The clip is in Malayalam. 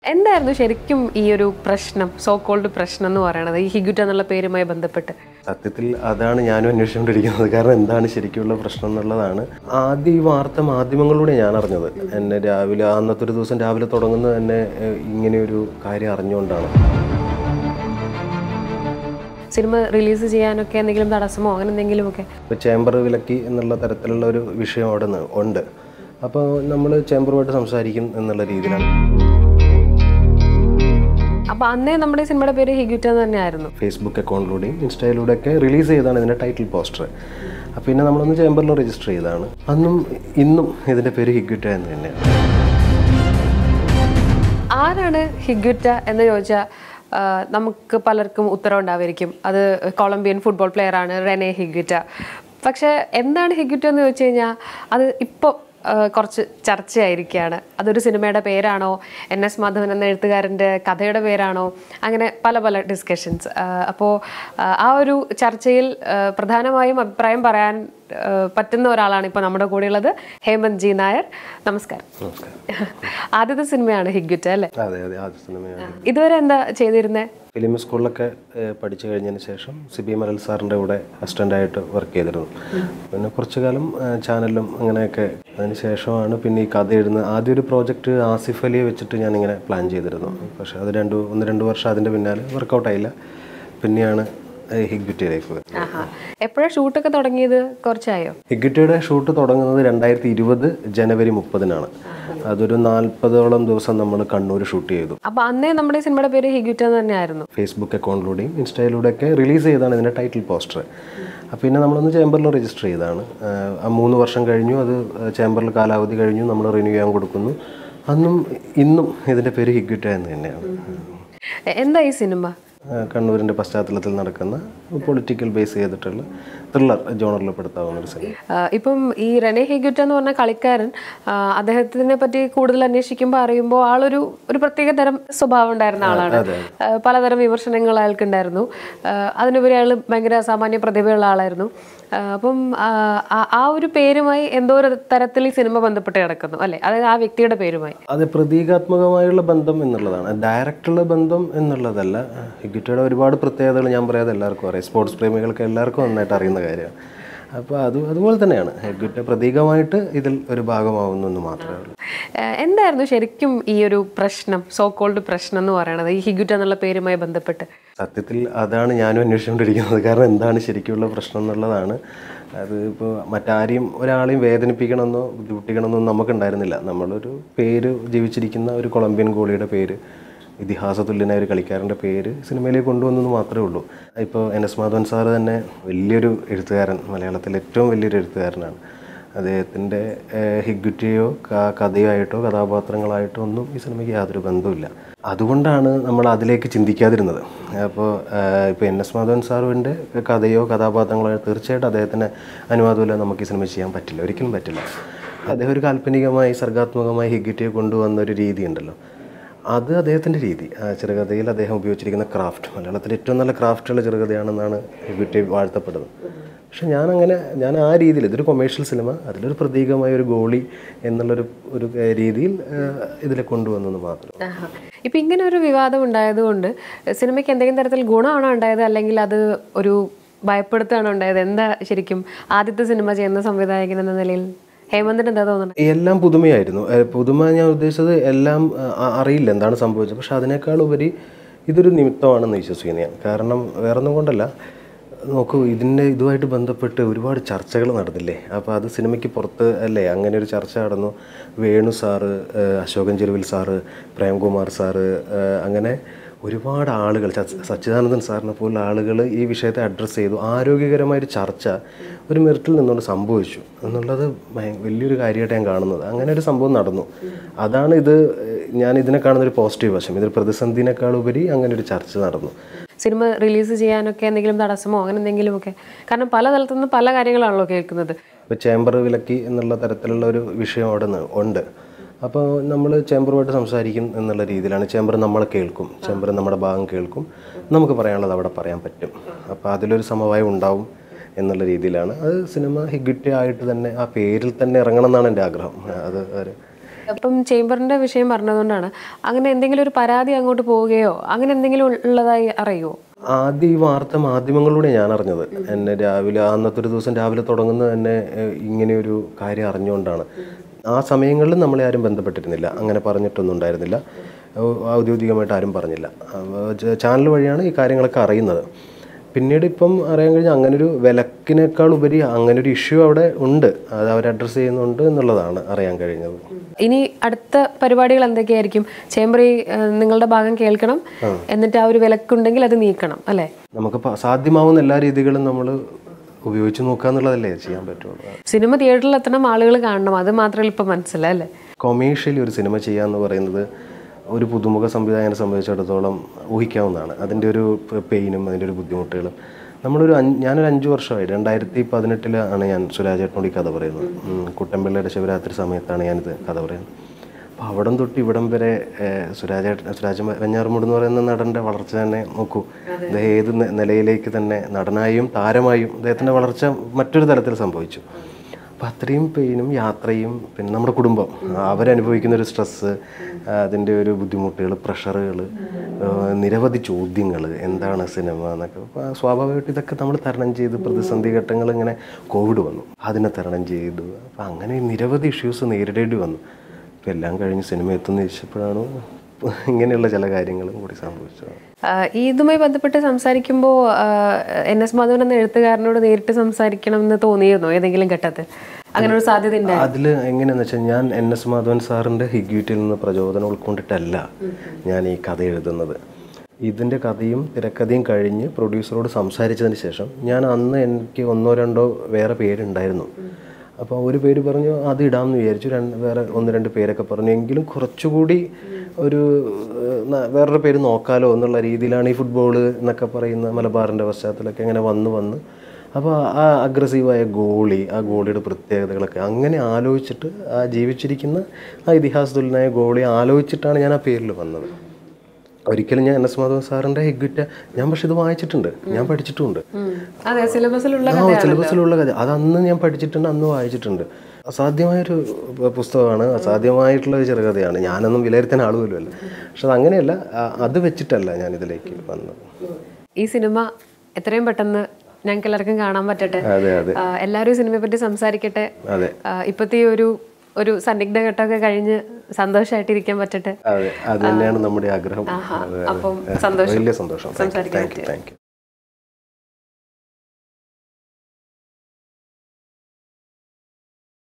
എന്തായിരുന്നു ശരിക്കും ഈ ഒരു പ്രശ്നം സോ കോൾഡ് പ്രശ്നം എന്ന് പറയുന്നത് ഈ ഹിഗുറ്റ എന്നുള്ള പേരുമായി ബന്ധപ്പെട്ട് സത്യത്തിൽ അതാണ് ഞാനും അന്വേഷിച്ചുകൊണ്ടിരിക്കുന്നത് കാരണം എന്താണ് ശരിക്കുള്ള പ്രശ്നം എന്നുള്ളതാണ് ആദ്യം ഈ വാർത്ത മാധ്യമങ്ങളിലൂടെ ഞാൻ അറിഞ്ഞത് എന്നെ രാവിലെ അന്നത്തെ ഒരു ദിവസം രാവിലെ തുടങ്ങുന്നത് എന്നെ ഏഹ്, ഇങ്ങനെയൊരു കാര്യം അറിഞ്ഞുകൊണ്ടാണ് സിനിമ റിലീസ് ചെയ്യാനൊക്കെ എന്തെങ്കിലും തടസ്സമോ അങ്ങനെ എന്തെങ്കിലുമൊക്കെ ഇപ്പോൾ ചേംബർ വിലക്കി എന്നുള്ള തരത്തിലുള്ള ഒരു വിഷയം അവിടെ നിന്ന് ഉണ്ട് അപ്പോൾ നമ്മൾ ചേംബറുമായിട്ട് സംസാരിക്കും എന്നുള്ള രീതിയിലാണ് അപ്പൊ അന്നേ നമ്മുടെ ഈ സിനിമയുടെ പേര് ഹിഗുറ്റ എന്ന് തന്നെയായിരുന്നു ഫേസ്ബുക്ക് അക്കൗണ്ടിലൂടെയും ഇൻസ്റ്റയിലൂടെയൊക്കെ റിലീസ് ചെയ്താണ് ഇതിൻ്റെ ടൈറ്റിൽ പോസ്റ്റർ അപ്പോൾ പിന്നെ നമ്മളൊന്ന് ചേംബറിൽ രജിസ്റ്റർ ചെയ്തതാണ് അന്നും ഇന്നും ഇതിൻ്റെ പേര് ഹിഗ്യുറ്റ എന്ന് തന്നെയാണ് ആരാണ് ഹിഗുറ്റ എന്ന് ചോദിച്ചാൽ നമുക്ക് പലർക്കും ഉത്തരം ഉണ്ടാവുമായിരിക്കും അത് കൊളംബിയൻ ഫുട്ബോൾ പ്ലെയർ ആണ് റെനെ ഹിഗുറ്റ പക്ഷെ എന്താണ് ഹിഗുറ്റ എന്ന് ചോദിച്ചു കഴിഞ്ഞാൽ അത് ഇപ്പോൾ കുറച്ച് ചർച്ചയായിരിക്കുകയാണ് അതൊരു സിനിമയുടെ പേരാണോ എൻ എസ് മാധവൻ എന്ന എഴുത്തുകാരൻ്റെ കഥയുടെ പേരാണോ അങ്ങനെ പല പല ഡിസ്കഷൻസ് അപ്പോൾ ആ ഒരു ചർച്ചയിൽ ആ, പ്രധാനമായും അഭിപ്രായം പറയാൻ ആ, പറ്റുന്ന ഒരാളാണ് ഇപ്പോൾ നമ്മുടെ കൂടെയുള്ളത് ഹേമന്ത് ജി നായർ നമസ്കാരം ആദ്യത്തെ സിനിമയാണ് ഹിഗുറ്റ അല്ലേ അതെ അതെ ആദ്യ സിനിമയാണ് ഇതുവരെ എന്താ ചെയ്തിരുന്നത് ഫിലിം സ്കൂളിലൊക്കെ ഏഹ്, പഠിച്ചു കഴിഞ്ഞതിന് ശേഷം സിബി മലൽ സാറിൻ്റെ കൂടെ അസിസ്റ്റൻ്റായിട്ട് വർക്ക് ചെയ്തിരുന്നു പിന്നെ കുറച്ചു കാലം ഏഹ്, ചാനലിലും അങ്ങനെയൊക്കെ അതിന് ശേഷമാണ് പിന്നെ ഈ കഥ എഴുതുന്നത് ആദ്യം ഒരു പ്രോജക്റ്റ് ആസിഫ് അലിയെ വെച്ചിട്ട് ഞാനിങ്ങനെ പ്ലാൻ ചെയ്തിരുന്നു പക്ഷേ അത് രണ്ട് ഒന്ന് രണ്ട് വർഷം അതിൻ്റെ പിന്നാലെ വർക്കൗട്ട് ആയില്ല പിന്നെയാണ് ഹിഗ്ബിറ്റിയിലേക്ക് വരുന്നത് ആഹാ എപ്പോഴാണ് ഷൂട്ടൊക്കെ തുടങ്ങിയത് കുറച്ചായോ ഹിഗ്ബിറ്റിയുടെ ഷൂട്ട് തുടങ്ങുന്നത് രണ്ടായിരത്തി ഇരുപത് ജനുവരി മുപ്പതിനാണ് അതൊരു നാൽപ്പതോളം ദിവസം നമ്മൾ കണ്ണൂർ ഷൂട്ട് ചെയ്തു അപ്പൊ അന്നേ നമ്മുടെ ഈ സിനിമയുടെ പേര് ഹിഗുറ്റ എന്ന് തന്നെയായിരുന്നു ഫേസ്ബുക്ക് അക്കൗണ്ടിലൂടെയും ഇൻസ്റ്റയിലൂടെയൊക്കെ റിലീസ് ചെയ്താണ് ഇതിൻ്റെ ടൈറ്റിൽ പോസ്റ്റർ അപ്പോൾ പിന്നെ നമ്മളൊന്ന് ചേംബറിൽ രജിസ്റ്റർ ചെയ്തതാണ് ആഹ് ആ മൂന്ന് വർഷം കഴിഞ്ഞു അത് ചേംബറിൽ കാലാവധി കഴിഞ്ഞു നമ്മൾ റിന്യൂ ചെയ്യാൻ കൊടുക്കുന്നു അന്നും ഇന്നും ഇതിൻ്റെ പേര് ഹിഗ്യുറ്റ എന്ന് തന്നെയാണ് എ- എന്താ ഈ സിനിമ ആഹ് കണ്ണൂരിൻ്റെ പശ്ചാത്തലത്തിൽ നടക്കുന്ന പൊളിറ്റിക്കൽ ബേസ് ചെയ്തിട്ടുള്ള ത്രില്ലർ ജോണറിൽ പെടുത്താവുന്ന ഒരു സിനിമ ആ, ഇപ്പം ഈ റെനെ ഹിഗുറ്റ എന്ന് പറഞ്ഞ കളിക്കാരൻ ആ, അദ്ദേഹത്തിനെ പറ്റി കൂടുതൽ അന്വേഷിക്കുമ്പോൾ അറിയുമ്പോൾ ആളൊരു ഒരു പ്രത്യേക തരം സ്വഭാവം ഉണ്ടായിരുന്ന ആളാണ് ആ, പലതരം വിമർശനങ്ങൾ അയാൾക്കുണ്ടായിരുന്നു ആ, അതിനുപരി അയാൾ ഭയങ്കര സാമാന്യ പ്രതിഭയുള്ള ആളായിരുന്നു ആ, അപ്പം ആ, ആ- ആ ഒരു പേരുമായി എന്തോ ഒരു തരത്തിൽ ഈ സിനിമ ബന്ധപ്പെട്ട് കിടക്കുന്നു അല്ലെ അതായത് ആ വ്യക്തിയുടെ പേരുമായി അത് പ്രതീകാത്മകമായുള്ള ബന്ധം എന്നുള്ളതാണ് ഡയറക്റ്റുള്ള ബന്ധം എന്നുള്ളതല്ല ഹിഗുറ്റയുടെ ഒരുപാട് പ്രത്യേകതകൾ ഞാൻ പറയാതെ എല്ലാവർക്കും അറിയാം സ്പോർട്സ് പ്രേമികൾക്ക് എല്ലാവർക്കും നന്നായിട്ട് അറിയുന്ന കാര്യമാണ് അപ്പോൾ അത് അതുപോലെ തന്നെയാണ് ഹിഗുറ്റ പ്രതീകമായിട്ട് ഇതിൽ ഒരു ഭാഗമാവുന്നു എന്ന് മാത്രമേ ഉള്ളൂ ആ, എന്തായിരുന്നു ശരിക്കും ഈ ഒരു പ്രശ്നം സോ കോൾഡ് പ്രശ്നം എന്ന് പറയുന്നത് ഈ ഹിഗുറ്റ എന്നുള്ള പേരുമായി ബന്ധപ്പെട്ട് സത്യത്തിൽ അതാണ് ഞാനും അന്വേഷിച്ചുകൊണ്ടിരിക്കുന്നത് കാരണം എന്താണ് ശരിക്കുള്ള പ്രശ്നം എന്നുള്ളതാണ് അത് ഇപ്പോൾ മറ്റാരെയും ഒരാളെയും വേദനിപ്പിക്കണമെന്നോ ബുദ്ധിമുട്ടിക്കണമെന്നോ നമുക്കുണ്ടായിരുന്നില്ല നമ്മളൊരു പേര് ജീവിച്ചിരിക്കുന്ന ഒരു കൊളംബിയൻ ഗോളിയുടെ പേര് ഇതിഹാസ തുല്യനായ ഒരു കളിക്കാരൻ്റെ പേര് സിനിമയിലേക്ക് കൊണ്ടുവന്നെന്ന് മാത്രമേ ഉള്ളൂ ഇപ്പോൾ എൻ എസ് മാധവൻ സാറ് തന്നെ വലിയൊരു എഴുത്തുകാരൻ മലയാളത്തിലെ ഏറ്റവും വലിയൊരു എഴുത്തുകാരനാണ് അദ്ദേഹത്തിൻ്റെ ഹിഗുറ്റിയോ കഥയോ ആയിട്ടോ കഥാപാത്രങ്ങളായിട്ടോ ഒന്നും ഈ സിനിമയ്ക്ക് യാതൊരു ബന്ധവുമില്ല അതുകൊണ്ടാണ് നമ്മൾ അതിലേക്ക് ചിന്തിക്കാതിരുന്നത് അപ്പോൾ ഇപ്പോൾ എൻ എസ് മാധവൻ സാറിൻ്റെ കഥയോ കഥാപാത്രങ്ങളോ തീർച്ചയായിട്ടും അദ്ദേഹത്തിന് അനുവാദമില്ല നമുക്ക് ഈ സിനിമ ചെയ്യാൻ പറ്റില്ല ഒരിക്കലും പറ്റില്ല അദ്ദേഹം ഒരു കാൽപ്പനികമായി സർഗാത്മകമായി ഹിഗുറ്റിയെ കൊണ്ടുവന്ന ഒരു രീതി ഉണ്ടല്ലോ അത് അദ്ദേഹത്തിൻ്റെ രീതി ആ ചെറുകഥയിൽ അദ്ദേഹം ഉപയോഗിച്ചിരിക്കുന്ന ക്രാഫ്റ്റ് മലയാളത്തിലെ ഏറ്റവും നല്ല ക്രാഫ്റ്റുള്ള ചെറുകഥയാണെന്നാണ് ഹിഗുറ്റി വാഴ്ത്തപ്പെടുന്നത് പക്ഷെ ഞാനങ്ങനെ ഞാൻ ആ രീതിയിൽ ഇതൊരു കൊമേഴ്ഷ്യൽ സിനിമ അതിലൊരു പ്രതീകമായ ഒരു ഗോളി എന്നുള്ളൊരു ഒരു ഏഹ്, രീതിയിൽ ഏഹ്, ഇതിലെ കൊണ്ടുവന്നെന്ന് മാത്രം ആഹാ. ഇപ്പൊ ഇങ്ങനെ ഒരു വിവാദം ഉണ്ടായതുകൊണ്ട് സിനിമയ്ക്ക് എന്തെങ്കിലും തരത്തിൽ ഗുണമാണോ ഉണ്ടായത് അല്ലെങ്കിൽ അത് ഒരു ഭയപ്പെടുത്തുകയാണോ ഉണ്ടായത് എന്താ ശരിക്കും ആദ്യത്തെ സിനിമ ചെയ്യുന്ന സംവിധായകൻ എന്ന നിലയിൽ ഹേമന്തിന് എന്താ തോന്നുന്നത് എല്ലാം പുതുമയായിരുന്നു ഏഹ്, പുതുമ ഞാൻ ഉദ്ദേശിച്ചത് എല്ലാം ആ, അറിയില്ല എന്താണ് സംഭവിച്ചത് പക്ഷെ അതിനേക്കാൾ ഉപരി ഇതൊരു നിമിത്തമാണെന്ന് വിശ്വസിക്കുന്നു ഞാൻ കാരണം വേറൊന്നും കൊണ്ടല്ല നോക്കൂ ഇതിൻ്റെ ഇതുമായിട്ട് ബന്ധപ്പെട്ട് ഒരുപാട് ചർച്ചകൾ നടന്നില്ലേ അപ്പോൾ അത് സിനിമയ്ക്ക് പുറത്ത് അല്ലേ അങ്ങനെ ഒരു ചർച്ച നടന്നു വേണു സാറ് ഏഹ്, അശോകൻ ചെരുവിൽ സാറ് പ്രേംകുമാർ സാറ് ഏഹ്, അങ്ങനെ ഒരുപാട് ആളുകൾ ച- സച്ചിദാനന്ദൻ സാറിനെ പോലുള്ള ആളുകൾ ഈ വിഷയത്തെ അഡ്രസ്സ് ചെയ്തു ആരോഗ്യകരമായൊരു ചർച്ച ഒരു മെറിറ്റിൽ നിന്നുകൊണ്ട് സംഭവിച്ചു എന്നുള്ളത് ഭയ- വലിയൊരു കാര്യമായിട്ട് ഞാൻ കാണുന്നത് അങ്ങനെ ഒരു സംഭവം നടന്നു അതാണ് ഇത് ഏഹ്, ഞാൻ ഇതിനെ കാണുന്ന ഒരു പോസിറ്റീവ് വശം ഇതൊരു പ്രതിസന്ധിനേക്കാൾ ഉപരി അങ്ങനെ ഒരു ചർച്ച നടന്നു സിനിമ റിലീസ് ചെയ്യാനൊക്കെ എന്തെങ്കിലും തടസ്സമോ അങ്ങനെ എന്തെങ്കിലുമൊക്കെ കാരണം പല തലത്തുനിന്ന് പല കാര്യങ്ങളാണല്ലോ കേൾക്കുന്നത് ഇപ്പോൾ ചേംബർ വിലക്കി എന്നുള്ള തരത്തിലുള്ള ഒരു വിഷയം അവിടെ നിന്ന് ഉണ്ട് അപ്പോൾ നമ്മൾ ചേംബറുമായിട്ട് സംസാരിക്കും എന്നുള്ള രീതിയിലാണ് ചേംബർ നമ്മളെ കേൾക്കും ചേംബർ നമ്മുടെ ഭാഗം കേൾക്കും നമുക്ക് പറയാനുള്ളത് അവിടെ പറയാൻ പറ്റും അപ്പോൾ അതിലൊരു സമവായം ഉണ്ടാവും എന്നുള്ള രീതിയിലാണ് അത് സിനിമ ഹിഗുറ്റി ആയിട്ട് തന്നെ ആ പേരിൽ തന്നെ ഇറങ്ങണം എന്നാണ് എൻ്റെ ആഗ്രഹം അത് ഒരു അപ്പം ചേംബറിന്റെ വിഷയം പറഞ്ഞതുകൊണ്ടാണ് അങ്ങനെ എന്തെങ്കിലും ഒരു പരാതി അങ്ങോട്ട് പോവുകയോ അങ്ങനെ എന്തെങ്കിലും ഉള്ളതായി അറിയുമോ ആദ്യം ഈ വാർത്ത മാധ്യമങ്ങളിലൂടെ ഞാൻ അറിഞ്ഞത് എന്നെ രാവിലെ ആ അന്നത്തെ ഒരു ദിവസം രാവിലെ തുടങ്ങുന്നത് തന്നെ ഏഹ്, ഇങ്ങനെയൊരു കാര്യം അറിഞ്ഞുകൊണ്ടാണ് ആ സമയങ്ങളിൽ നമ്മളെ ആരും ബന്ധപ്പെട്ടിരുന്നില്ല അങ്ങനെ പറഞ്ഞിട്ടൊന്നും ഉണ്ടായിരുന്നില്ല ഔ- ഔദ്യോഗികമായിട്ട് ആരും പറഞ്ഞില്ല ചാനൽ വഴിയാണ് ഈ കാര്യങ്ങളൊക്കെ അറിയുന്നത് പിന്നീട് ഇപ്പം അറിയാൻ കഴിഞ്ഞാൽ അങ്ങനൊരു വിലക്കിനേക്കാൾ ഉപരി അങ്ങനൊരു ഇഷ്യൂ അവിടെ ഉണ്ട് അത് അവർ അഡ്രസ്സ് ചെയ്യുന്നുണ്ട് എന്നുള്ളതാണ് അറിയാൻ കഴിഞ്ഞത് ഇനി അടുത്ത പരിപാടികൾ എന്തൊക്കെയായിരിക്കും ചേംബർ ഈ ഏഹ്, നിങ്ങളുടെ ഭാഗം കേൾക്കണം എന്നിട്ട് ആ ഒരു വിലക്കുണ്ടെങ്കിൽ അത് നീക്കണം അല്ലേ നമുക്ക് പ- സാധ്യമാവുന്ന എല്ലാ രീതികളും നമ്മൾ ഉപയോഗിച്ച് നോക്കുക എന്നുള്ളതല്ലേ ചെയ്യാൻ പറ്റുള്ളൂ സിനിമ തിയേറ്ററിൽ എത്തണം ആളുകൾ കാണണം അത് മാത്രമേ ഇപ്പം മനസ്സിലല്ലേ കൊമേഴ്ഷ്യലി ഒരു സിനിമ ചെയ്യുക എന്ന് പറയുന്നത് ഒരു പുതുമുഖ സംവിധായകനെ സംബന്ധിച്ചിടത്തോളം ഊഹിക്കാവുന്നതാണ് അതിൻ്റെ ഒരു പെയിനും അതിൻ്റെ ഒരു ബുദ്ധിമുട്ടുകളും നമ്മളൊരു അഞ്ച് ഞാനൊരു അഞ്ച് വർഷമായി രണ്ടായിരത്തി പതിനെട്ടിലാണ് ഞാൻ സുരാജേട്ടനോട് ഈ കഥ പറയുന്നത് ഉം, കുട്ടമ്പിള്ളയുടെ ശിവരാത്രി സമയത്താണ് ഞാനിത് കഥ പറയുന്നത് അപ്പോൾ അവിടം തൊട്ട് ഇവിടം വരെ ഏഹ്, സുരാജേട്ടൻ സുരാജ് വെഞ്ഞാറുമൂട് എന്ന് പറയുന്ന നടൻ്റെ വളർച്ച തന്നെ നോക്കൂ അദ്ദേഹം ഏത് നി- നിലയിലേക്ക് തന്നെ നടനായും താരമായും അദ്ദേഹത്തിൻ്റെ വളർച്ച മറ്റൊരു തലത്തിൽ സംഭവിച്ചു അപ്പം അത്രയും പെയിനും യാത്രയും പിന്നെ നമ്മുടെ കുടുംബം അവരനുഭവിക്കുന്ന ഒരു സ്ട്രെസ്സ് അതിൻ്റെ ഒരു ബുദ്ധിമുട്ടുകൾ പ്രഷറുകൾ നിരവധി ചോദ്യങ്ങൾ എന്താണ് സിനിമ എന്നൊക്കെ അപ്പോൾ സ്വാഭാവികമായിട്ട് ഇതൊക്കെ നമ്മൾ തരണം ചെയ്ത് പ്രതിസന്ധി ഘട്ടങ്ങൾ ഇങ്ങനെ കോവിഡ് വന്നു അതിനെ തരണം ചെയ്തു അപ്പം അങ്ങനെ നിരവധി ഇഷ്യൂസ് നേരിടേണ്ടി വന്നു അപ്പം എല്ലാം കഴിഞ്ഞ് സിനിമ എത്തുന്ന ചോദിച്ചപ്പോഴാണ് ഇങ്ങനെയുള്ള ചില കാര്യങ്ങളും കൂടി സംഭവിച്ചത് ആഹ് ഈ ഇതുമായി ബന്ധപ്പെട്ട് സംസാരിക്കുമ്പോൾ എൻ എസ് മാധവൻ എന്ന എഴുത്തുകാരനോട് നേരിട്ട് സംസാരിക്കണം എന്ന് തോന്നിയിരുന്നോ ഏതെങ്കിലും ഘട്ടത്തിൽ അങ്ങനെ ഒരു സാധ്യത ഉണ്ട് അതിൽ എങ്ങനെയാന്ന് വെച്ചാൽ ഞാൻ എൻ എസ് മാധവൻ സാറിൻ്റെ ഹിഗ്യൂറ്റിൽ നിന്ന് പ്രചോദനം ഉൾക്കൊണ്ടിട്ടല്ല ഞാൻ ഈ കഥ എഴുതുന്നത് ഇതിൻ്റെ കഥയും തിരക്കഥയും കഴിഞ്ഞ് പ്രൊഡ്യൂസറോട് സംസാരിച്ചതിന് ശേഷം ഞാൻ അന്ന് എനിക്ക് ഒന്നോ രണ്ടോ വേറെ പേരുണ്ടായിരുന്നു അപ്പോൾ ഒരു പേര് പറഞ്ഞു അത് ഇടാമെന്ന് വിചാരിച്ചു രണ്ട് വേറെ ഒന്ന് രണ്ട് പേരൊക്കെ പറഞ്ഞു എങ്കിലും കുറച്ചുകൂടി ഒരു ഏഹ്, ന- വേറൊരു പേര് നോക്കാലോ എന്നുള്ള രീതിയിലാണ് ഈ ഫുട്ബോൾ എന്നൊക്കെ പറയുന്ന മലബാറിൻ്റെ പശ്ചാത്തലമൊക്കെ ഇങ്ങനെ വന്ന് വന്ന് അപ്പോൾ ആ അഗ്രസീവായ ഗോളി ആ ഗോളിയുടെ പ്രത്യേകതകളൊക്കെ അങ്ങനെ ആലോചിച്ചിട്ട് ആ ജീവിച്ചിരിക്കുന്ന ആ ഇതിഹാസതുല്യനായ ഗോളി ആലോചിച്ചിട്ടാണ് ഞാൻ ആ പേരിൽ വന്നത് ഒരിക്കലും ഞാൻ എൻ എസ് മാധവൻ സാറിൻ്റെ ഹിഗ്വിറ്റ ഞാൻ പക്ഷെ ഇത് വായിച്ചിട്ടുണ്ട് ഞാൻ പഠിച്ചിട്ടുമുണ്ട് അതെ സിലബസിലുള്ള ആ സിലബസിലുള്ള കഥ അത് അന്ന് ഞാൻ പഠിച്ചിട്ടുണ്ട് അന്ന് വായിച്ചിട്ടുണ്ട് അസാധ്യമായൊരു പ- പുസ്തകമാണ് അസാധ്യമായിട്ടുള്ള ഒരു ചെറുകഥയാണ് ഞാനൊന്നും വിലയിരുത്താൻ ആളുപോലും അല്ല പക്ഷെ അത് അങ്ങനെയല്ല ആ, അത് വെച്ചിട്ടല്ല ഞാൻ ഇതിലേക്ക് വന്നത് ഈ സിനിമ എത്രയും പെട്ടെന്ന് ഞങ്ങൾക്ക് എല്ലാവർക്കും കാണാൻ പറ്റട്ടെ അതെ അതെ ആഹ് എല്ലാവരും ഈ സിനിമയെ പറ്റി സംസാരിക്കട്ടെ അതെ ആഹ് ഇപ്പത്തെ ഈ ഒരു ഒരു സന്നിഗ്ധ ഘട്ടമൊക്കെ കഴിഞ്ഞ് സന്തോഷമായിട്ടിരിക്കാൻ പറ്റട്ടെ അതെ അത് തന്നെയാണ് നമ്മുടെ ആഗ്രഹം അതെ, അതെ. അപ്പം സന്തോഷം വലിയ സന്തോഷം താങ്ക് യു സംസാരിക്കാൻ താങ്ക് യു താങ്ക് യു